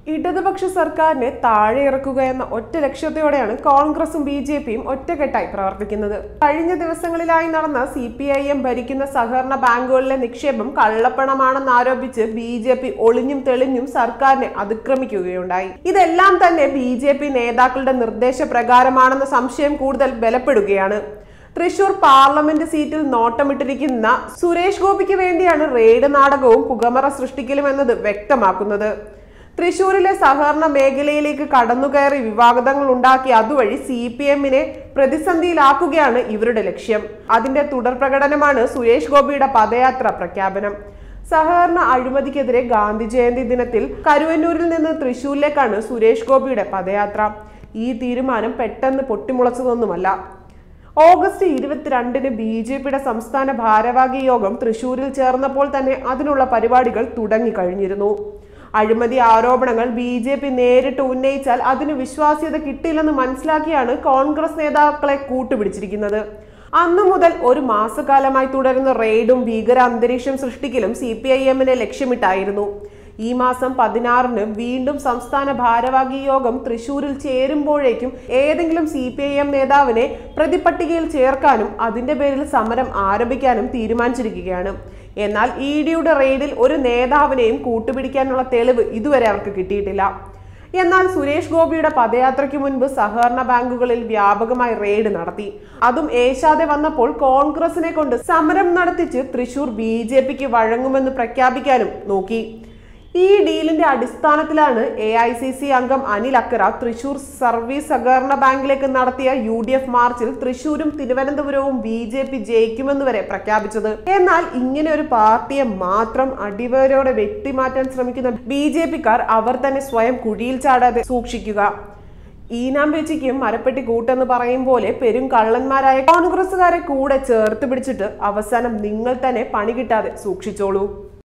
ഇടതുപക്ഷ സർക്കാരിനെ താഴെ ഇറക്കുക എന്ന ഒറ്റ ലക്ഷ്യത്തോടെയാണ് കോൺഗ്രസും ബി ജെ പിയും ഒറ്റക്കെട്ടായി പ്രവർത്തിക്കുന്നത് കഴിഞ്ഞ ദിവസങ്ങളിലായി നടന്ന സി പി ഐ എം ഭരിക്കുന്ന സഹകരണ ബാങ്കുകളിലെ നിക്ഷേപം കള്ളപ്പണമാണെന്ന് ആരോപിച്ച് ബി ജെ പി ഒളിഞ്ഞും തെളിഞ്ഞും സർക്കാരിനെ അതിക്രമിക്കുകയുണ്ടായി ഇതെല്ലാം തന്നെ ബി ജെ പി നേതാക്കളുടെ നിർദ്ദേശപ്രകാരമാണെന്ന സംശയം കൂടുതൽ ബലപ്പെടുകയാണ് തൃശൂർ പാർലമെന്റ് സീറ്റിൽ നോട്ടമിട്ടിരിക്കുന്ന സുരേഷ് ഗോപിക്ക് വേണ്ടിയാണ് റെയ്ഡ് നാടകവും പുകമറ സൃഷ്ടിക്കലും എന്നത് വ്യക്തമാക്കുന്നത് തൃശൂരിലെ സഹകരണ മേഖലയിലേക്ക് കടന്നുകയറി വിവാദങ്ങൾ ഉണ്ടാക്കി അതുവഴി സി പി എമ്മിനെ പ്രതിസന്ധിയിലാക്കുകയാണ് ഇവരുടെ ലക്ഷ്യം അതിന്റെ തുടർ പ്രകടനമാണ് സുരേഷ് ഗോപിയുടെ പദയാത്ര പ്രഖ്യാപനം സഹകരണ അഴിമതിക്കെതിരെ ഗാന്ധി ജയന്തി ദിനത്തിൽ കരുവന്നൂരിൽ നിന്ന് തൃശൂരിലേക്കാണ് സുരേഷ് ഗോപിയുടെ പദയാത്ര ഈ തീരുമാനം പെട്ടെന്ന് പൊട്ടിമുളച്ചതൊന്നുമല്ല ഓഗസ്റ്റ് ഇരുപത്തിരണ്ടിന് ബി ജെ പിയുടെ സംസ്ഥാന ഭാരവാഹി യോഗം തൃശൂരിൽ ചേർന്നപ്പോൾ തന്നെ അതിനുള്ള പരിപാടികൾ തുടങ്ങിക്കഴിഞ്ഞിരുന്നു അഴിമതി ആരോപണങ്ങൾ ബി ജെ പി നേരിട്ട് ഉന്നയിച്ചാൽ അതിന് വിശ്വാസ്യത കിട്ടില്ലെന്ന് മനസ്സിലാക്കിയാണ് കോൺഗ്രസ് നേതാക്കളെ കൂട്ടുപിടിച്ചിരിക്കുന്നത് അന്നു മുതൽ ഒരു മാസക്കാലമായി തുടരുന്ന റെയ്ഡും ഭീകര അന്തരീക്ഷം സൃഷ്ടിക്കലും സി പി ഐ എമ്മിനെ ലക്ഷ്യമിട്ടായിരുന്നു ഈ മാസം പതിനാറിന് വീണ്ടും സംസ്ഥാന ഭാരവാഹി യോഗം തൃശൂരിൽ ചേരുമ്പോഴേക്കും ഏതെങ്കിലും സി പി ഐ എം നേതാവിനെ പ്രതിപട്ടികയിൽ ചേർക്കാനും അതിന്റെ പേരിൽ സമരം ആരംഭിക്കാനും തീരുമാനിച്ചിരിക്കുകയാണ് എന്നാൽ ഇ ഡിയുടെ റെയ്ഡിൽ ഒരു നേതാവിനെയും കൂട്ടുപിടിക്കാനുള്ള തെളിവ് ഇതുവരെ അവർക്ക് കിട്ടിയിട്ടില്ല എന്നാൽ സുരേഷ് ഗോപിയുടെ പദയാത്രയ്ക്ക് മുൻപ് സഹകരണ ബാങ്കുകളിൽ വ്യാപകമായി റെയ്ഡ് നടത്തി അതും ഏശാതെ വന്നപ്പോൾ കോൺഗ്രസിനെ കൊണ്ട് സമരം നടത്തിച്ച് തൃശൂർ ബി ജെ പിക്ക് വഴങ്ങുമെന്ന് പ്രഖ്യാപിക്കാനും നോക്കി ഈ ഡീലിന്റെ അടിസ്ഥാനത്തിലാണ് എ ഐ സി സി അംഗം അനിൽ അക്കര തൃശൂർ സർവീസ് സഹകരണ ബാങ്കിലേക്ക് നടത്തിയ യു ഡി എഫ് മാർച്ചിൽ തൃശൂരും തിരുവനന്തപുരവും ബി ജെ പി ജയിക്കുമെന്ന് വരെ പ്രഖ്യാപിച്ചത് എന്നാൽ ഇങ്ങനെ ഒരു പാർട്ടിയെ മാത്രം അടിവേരോടെ വെട്ടിമാറ്റാൻ ശ്രമിക്കുന്ന ബി ജെ പിക്കാർ അവർ തന്നെ സ്വയം കുഴിയിൽ ചാടാതെ സൂക്ഷിക്കുക ഈനാം വെച്ചിക്കും മരപ്പെട്ടി കൂട്ടെന്ന് പറയും പോലെ പെരും കള്ളന്മാരായ കോൺഗ്രസുകാരെ കൂടെ ചേർത്ത് പിടിച്ചിട്ട് അവസാനം നിങ്ങൾ തന്നെ പണി കിട്ടാതെ സൂക്ഷിച്ചോളൂ